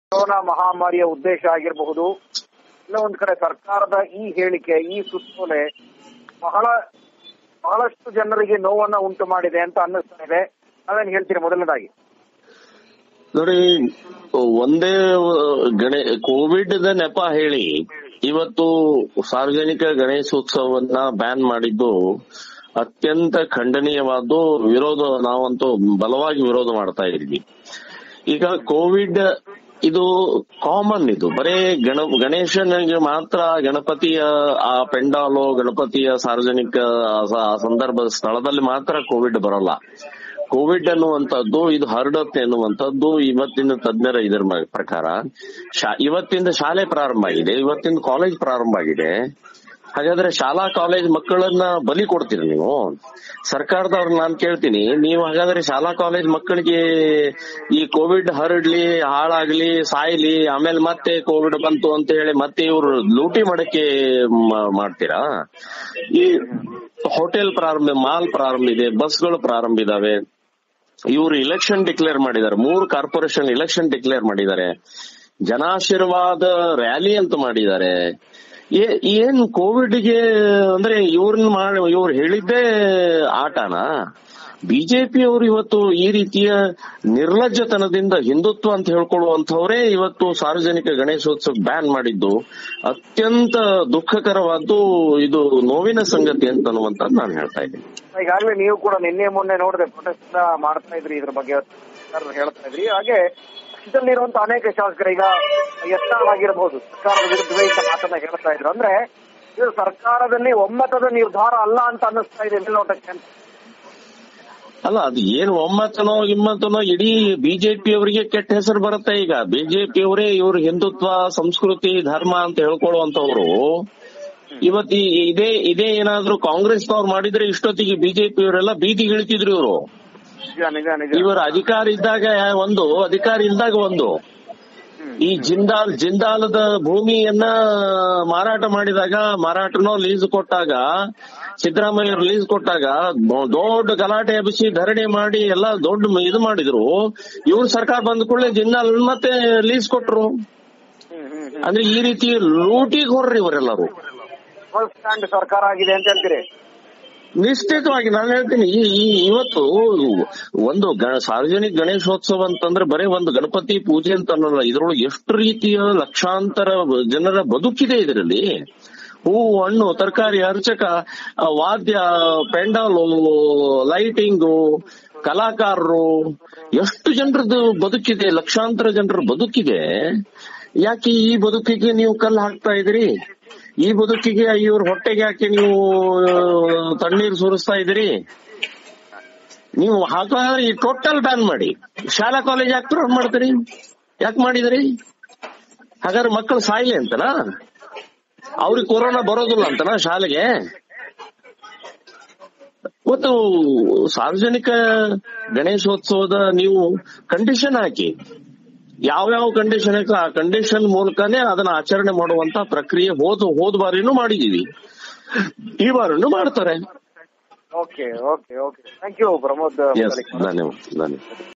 corona ಮಹಾಮಾರಿಯ ಉದ್ದೇಶ ಆಗಿರಬಹುದು ಇಲ್ಲ ಒಂದ್ ಕಡೆ ಸರ್ಕಾರದ ಈ ಹೇಳಿಕೆ ಈ ಸುತ್ತೋಲೆ ಬಹಳ ಬಹಳಷ್ಟು ಜನರಿಗೆ ನೋವನ್ನ ಉಂಟು ಮಾಡಿದೆ ಅಂತ ಅನ್ನಿಸ್ತಾ ಇದೆ ನಾವೇನ್ ಹೇಳ್ತೀರಿ ಮೊದಲನೇದಾಗಿ ನೋಡಿ ಒಂದೇ ಗಣೇ ಕೋವಿಡ್ ನೆಪ ಹೇಳಿ ಇವತ್ತು ಸಾರ್ವಜನಿಕ ಗಣೇಶೋತ್ಸವವನ್ನ ಬ್ಯಾನ್ ಮಾಡಿದ್ದು ಅತ್ಯಂತ ಖಂಡನೀಯವಾದ್ದು ವಿರೋಧ ನಾವಂತೂ ಬಲವಾಗಿ ವಿರೋಧ ಮಾಡ್ತಾ ಇದ್ವಿ ಈಗ ಕೋವಿಡ್ ಇದು ಕಾಮನ್ ಇದು ಬರೇ ಗಣ ಗಣೇಶನಿಗೆ ಮಾತ್ರ ಗಣಪತಿಯ ಆ ಪೆಂಡಾಲು ಗಣಪತಿಯ ಸಾರ್ವಜನಿಕ ಆ ಸಂದರ್ಭದ ಸ್ಥಳದಲ್ಲಿ ಮಾತ್ರ ಕೋವಿಡ್ ಬರಲ್ಲ ಕೋವಿಡ್ ಅನ್ನುವಂಥದ್ದು ಇದು ಹರಡತ್ತೆ ಎನ್ನುವಂಥದ್ದು ಇವತ್ತಿನ ತಜ್ಞರ ಇದರ ಮ- ಪ್ರಕಾರ ಶಾ- ಇವತ್ತಿಂದ ಶಾಲೆ ಪ್ರಾರಂಭ ಆಗಿದೆ ಇವತ್ತಿಂದ ಕಾಲೇಜ್ ಪ್ರಾರಂಭ ಆಗಿದೆ ಹಾಗಾದ್ರೆ ಶಾಲಾ ಕಾಲೇಜ್ ಮಕ್ಕಳನ್ನ ಬಲಿ ಕೊಡ್ತೀರಿ ನೀವು ಸರ್ಕಾರದವ್ರನ್ನ ನಾನು ಕೇಳ್ತೀನಿ ನೀವು ಹಾಗಾದ್ರೆ ಶಾಲಾ ಕಾಲೇಜ್ ಮಕ್ಕಳಿಗೆ ಈ ಕೋವಿಡ್ ಹರಡ್ಲಿ ಹಾಳಾಗ್ಲಿ ಸಾಯ್ಲಿ ಆಮೇಲೆ ಮತ್ತೆ ಕೋವಿಡ್ ಬಂತು ಅಂತ ಹೇಳಿ ಮತ್ತೆ ಇವ್ರು ಲೂಟಿ ಮಾಡಕ್ಕೆ ಮ- ಮಾಡ್ತೀರಾ ಈ ಹೋಟೆಲ್ ಪ್ರಾರಂಭ ಮಾಲ್ ಪ್ರಾರಂಭ ಇದೆ ಬಸ್ಗಳು ಪ್ರಾರಂಭ ಇದಾವೆ ಇವರು ಇಲೆಕ್ಷನ್ ಡಿಕ್ಲೇರ್ ಮಾಡಿದ್ದಾರೆ ಮೂರು ಕಾರ್ಪೊರೇಷನ್ ಇಲೆಕ್ಷನ್ ಡಿಕ್ಲೇರ್ ಮಾಡಿದ್ದಾರೆ ಜನಾಶೀರ್ವಾದ ರ್ಯಾಲಿ ಅಂತ ಮಾಡಿದ್ದಾರೆ ಏ- ಏನ್ ಕೋವಿಡ್ಗೆ ಅಂದ್ರೆ ಇವ್ರನ್ನ ಮಾಡಿ ಇವ್ರು ಹೇಳಿದ್ದೇ ಆಟನಾ ಬಿಜೆಪಿ ಅವರು ಇವತ್ತು ಈ ರೀತಿಯ ನಿರ್ಲಜ್ಜತನದಿಂದ ಹಿಂದುತ್ವ ಅಂತ ಹೇಳ್ಕೊಳ್ಳುವಂತವರೇ ಇವತ್ತು ಸಾರ್ವಜನಿಕ ಗಣೇಶೋತ್ಸವ ಬ್ಯಾನ್ ಮಾಡಿದ್ದು ಅತ್ಯಂತ ದುಃಖಕರವಾದ್ದು ಇದು ನೋವಿನ ಸಂಗತಿ ಅಂತ ಅನ್ನುವಂಥದ್ದು ನಾನು ಹೇಳ್ತಾ ಇದ್ದೀನಿ ಈಗಾಗಲೇ ನೀವು ಕೂಡ ನಿನ್ನೆ ಮೊನ್ನೆ ನೋಡಿದೆ ಪ್ರೊಟೆಸ್ಟ್ ಮಾಡ್ತಾ ಇದ್ರಿ ಇದ್ರ ಬಗ್ಗೆ ಸರ್ಕಾರರು ಹೇಳ್ತಾ ಇದ್ರಿ ಹಾಗೆ ಪಕ್ಷದಲ್ಲಿರುವಂತ ಅನೇಕ ಶಾಸಕರು ಈಗ ಯತ್ನಾಳಾಗಿರಬಹುದು ಸರ್ಕಾರದ ವಿರುದ್ಧವೇ ಇಂಥ ಮಾತನ್ನ ಹೇಳ್ತಾ ಇದ್ರು ಅಂದ್ರೆ ಇದು ಸರ್ಕಾರದಲ್ಲಿ ಒಮ್ಮತದ ನಿರ್ಧಾರ ಅಲ್ಲ ಅಂತ ಅನ್ನಿಸ್ತಾ ಇದೆ ಮೇಲ್ನೋಟಕ್ಕೆ ಅಂತ ಅಲ್ಲ ಅದು ಏನು ಒಮ್ಮತನೋ ಇಮ್ಮತನೋ ಇಡೀ ಬಿಜೆಪಿ ಅವರಿಗೆ ಕೆಟ್ಟ ಹೆಸರು ಬರುತ್ತೆ ಈಗ ಬಿಜೆಪಿ ಅವರೇ ಇವ್ರ ಹಿಂದುತ್ವ ಸಂಸ್ಕೃತಿ ಧರ್ಮ ಅಂತ ಹೇಳ್ಕೊಳ್ಳುವಂತವ್ರು ಇವತ್ತು ಈ- ಇದೇ ಇದೇ ಏನಾದ್ರೂ ಕಾಂಗ್ರೆಸ್ನವ್ರು ಮಾಡಿದ್ರೆ ಇಷ್ಟೊತ್ತಿಗೆ ಬಿಜೆಪಿ ಅವರೆಲ್ಲ ಬೀದಿಗೆ ಇಳಿತಿದ್ರು ಇವರು ನಿಜ ನಿಜ ನಿಜ ಇವರು ಅಧಿಕಾರ ಇದ್ದಾಗ ಒಂದು ಅಧಿಕಾರ ಇಲ್ದಾಗ ಒಂದು ಈ ಜಿಂದಾಲ್ ಜಿಂದಾಲದ ಭೂಮಿಯನ್ನ ಮಾರಾಟ ಮಾಡಿದಾಗ ಮಾರಾಟನೋ ಲೀಸ್ ಕೊಟ್ಟಾಗ ಸಿದ್ದರಾಮಯ್ಯ ಲೀಸ್ ಕೊಟ್ಟಾಗ ದೊ- ದೊಡ್ಡ ಗಲಾಟೆ ಎಬ್ಬಿಸಿ ಧರಣಿ ಮಾಡಿ ಎಲ್ಲ ದೊಡ್ಡ ಮ- ಇದು ಮಾಡಿದ್ರು ಇವ್ರ ಸರ್ಕಾರ ಬಂದ ಕೂಡಲೇ ಜಿಂದಾಲ್ ಮತ್ತೆ ಲೀಸ್ ಕೊಟ್ರು ಹ್ಮ್ ಹ್ಮ್ ಹ್ಮ್ ಅಂದ್ರೆ ಈ ರೀತಿ ಲೂಟಿಗೆ ಹೊರ್ರಿ ಇವರೆಲ್ಲರೂ ಫಸ್ಟ್ ಸ್ಟ್ಯಾಂಡ್ ಸರ್ಕಾರ ಆಗಿದೆ ಅಂತ ಹೇಳ್ತೀರಿ ನಿಶ್ಚಿತವಾಗಿ ನಾನು ಹೇಳ್ತೀನಿ ಈ ಈ- ಇವತ್ತು ಒಂದು ಗ- ಸಾರ್ವಜನಿಕ ಗಣೇಶೋತ್ಸವ ಅಂತಂದ್ರೆ ಬರೀ ಒಂದು ಗಣಪತಿ ಪೂಜೆ ಅಂತ ಅನ್ನಲ್ಲ ಇದ್ರೊಳಗೆ ಎಷ್ಟು ರೀತಿಯ ಲಕ್ಷಾಂತರ ಜನರ ಬದುಕಿದೆ ಇದರಲ್ಲಿ ಹೂವು ಹಣ್ಣು ತರಕಾರಿ ಅರ್ಚಕ ಆ, ವಾದ್ಯ ಪೆಂಡಾಲು ಲೈಟಿಂಗು ಕಲಾಕಾರರು ಎಷ್ಟು ಜನರದ್ದು ಬದುಕಿದೆ ಲಕ್ಷಾಂತರ ಜನರ ಬದುಕಿದೆ ಯಾಕೆ ಈ ಬದುಕಿಗೆ ನೀವು ಕಲ್ಲು ಹಾಕ್ತಾ ಇದ್ರಿ ಈ ಬದುಕಿಗೆ ಇವ್ರ ಹೊಟ್ಟೆಗೆ ಯಾಕೆ ನೀವು ಆ, ತಣ್ಣೀರು ಸುರಿಸ್ತಾ ಇದ್ದೀರಿ ನೀವು ಹಾಗಾದ್ರೆ ಈ ಟೋಟಲ್ ಬ್ಯಾನ್ ಮಾಡಿ ಶಾಲಾ ಕಾಲೇಜ್ ಯಾಕೆ ಪ್ರಾರಂಭ ಮಾಡ್ತೀರಿ ಯಾಕೆ ಮಾಡಿದ್ರಿ ಹಾಗಾದ್ರೆ ಮಕ್ಕಳು ಸಾಯ್ಲಿ ಅಂತನಾ ಅವ್ರಿಗೆ ಕೊರೋನಾ ಬರೋದಿಲ್ಲ ಅಂತನಾ ಶಾಲೆಗೆ ಮತ್ತು ಸಾರ್ವಜನಿಕ ಗಣೇಶೋತ್ಸವದ ನೀವು ಕಂಡೀಷನ್ ಹಾಕಿ ಯಾವ್ಯಾವ ಕಂಡೀಷನ್ ಹಾಕಿ ಆ ಕಂಡೀಷನ್ ಮೂಲಕನೇ ಅದನ್ನ ಆಚರಣೆ ಮಾಡುವಂತ ಪ್ರಕ್ರಿಯೆ ಹೋದ ಹೋದ ಬಾರಿನೂ ಮಾಡಿದೀವಿ ಈ ಬಾರಿನೂ ಮಾಡ್ತಾರೆ okay okay okay thank you Pramod yes ಧನ್ಯವಾದ ಧನ್ಯವಾದ